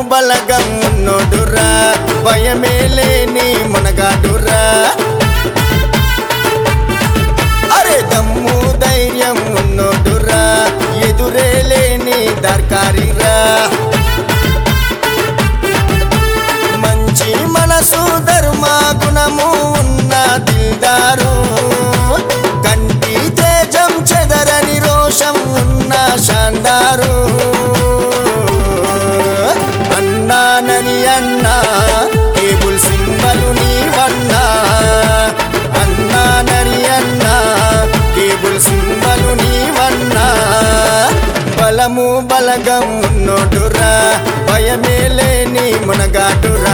బలగం ఉన్నోడురా భయమే లేని మునగాడురా అరే దమ్ము ధైర్యం ఉన్నోడురా ఎదురే లేని దర్కారిరా మంచి మనసు ధర్మ గుణము ఉన్న దిల్దారు కంటి తేజం చెదరని రోషం ఉన్న శాందారు అన్నానని అన్నా కేబుల్ సింబలు నీవన్నా అన్నానని అన్నా కేబుల్ సింబలు నీవన్నా బలము బలగం ఉన్నోడురా భయమే లేని మునగాడురా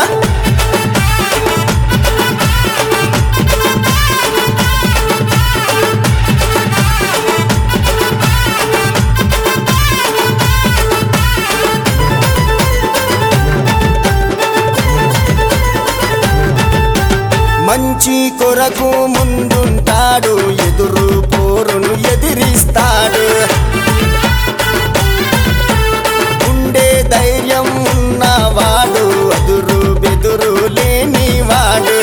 మంచి కొరకు ముందుంటాడు ఎదురు పోరును ఎదిరిస్తాడు ఉండే ధైర్యం ఉన్నవాడు అదురు బెదురు లేనివాడు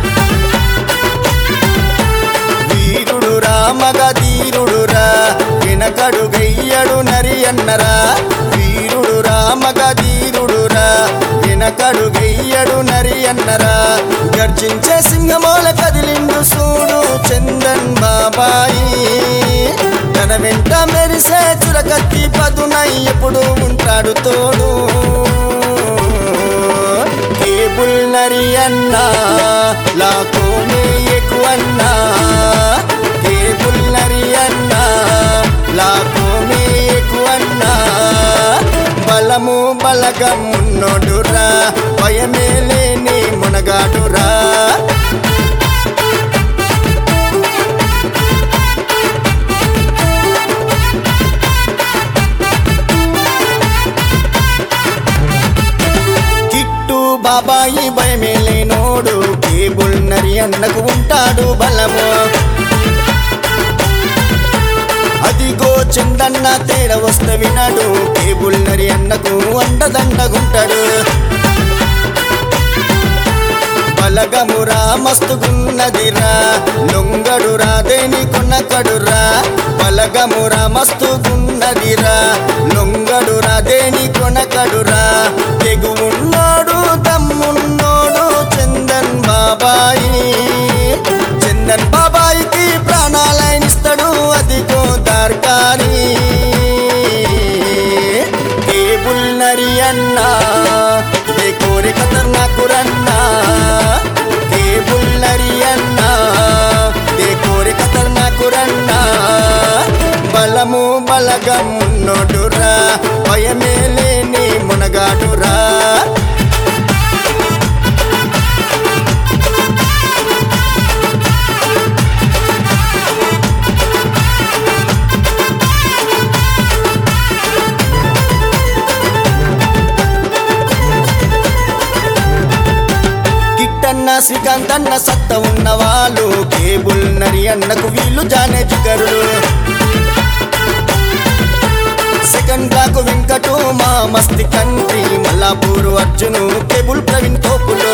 వీరుడు రామగ ధీరుడురా వెనకడు గయ్యడు నరి అన్నరా వీరుడు రామగ ధీరుడురా వెనకడు గయ్యడు నరి అన్నరా గర్జించే సింహమోల కదిలిండు సూడు చందన్ బాబాయి తన వెంట మెరిసే చురకత్తి పదునై ఎప్పుడు ఉంటాడు తోడు కేబుల్ నరి అన్నా లాకో మే ఎక్కువన్నా కేబుల్ నరి అన్నా లాకో మే ఎక్కువన్నా బలము బలగం ఉన్నోడురా భయమే లేని మునగాడురా కిట్టు బాబాయి భయమే లేనోడు కేబుల్ నరి అన్నకు ఉంటాడు బలము అదిగో చందన్న తేడ వస్తే వినాడు కేబుల్ నరి అన్నకు అండదండగుంటాడు బలగమురా మస్తుగున్నదిరా లొంగడురా దేని కొనకడురా బలగమురా మస్తుగున్నదిరా లొంగడురా దేని కొనకడురా తెగువున్నోడు దమ్మున్నోడు చందన్ బాబాయి చందన్ బాబాయికి ప్రాణాలయనిస్తాడు అదిగో దార్కారి కేబుల్ నరి అన్నా కోరి ఖతర్నాకు రన్నా కేబుల్ నరి అన్నా కోరి ఖతర్నాకు రన్నా బలము బలగం ఉన్నోడురా భయమే లేని మునగాడురా కిట్టన్న శ్రీకాంత్ అన్న సత్త ఉన్న వాళ్ళు కేబుల్ నరి అన్నకు వీళ్ళు జానే జిగరులు సెకండ్ బ్లాక్ వెంకటు మా మస్తి కంట్రి మల్లాపూర్ అర్జును కేబుల్ ప్రవీణ్ తోపులు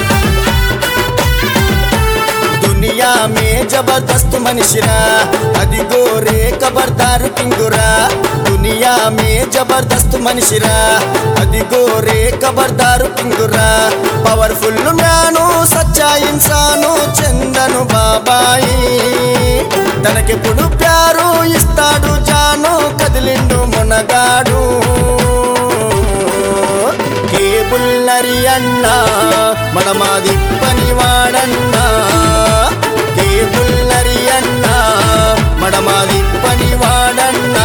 దునియా మే జబర్దస్త్ మనిషిరా అదిగో రే ఖబర్దార్ కింగురా దునియా మే జబర్దస్త్ మనిషిరా అదిగో రే ఖబర్దార్ కింగురా పవర్ఫుల్ మ్యాను సచ్చా ఇన్సాను చందను బాబాయి తనకెప్పుడు ప్యారు ఇస్తాడు జాను కదిలిండు మునగాడు కేబుల్ నరి అన్నా మన మాది పని వాడన్నా కేబుల్ నరి అన్నా మన మాది పని వాడన్నా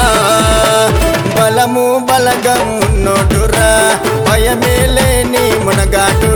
బలము బలగం ఉన్నోడురా భయమే లేని మునగాడు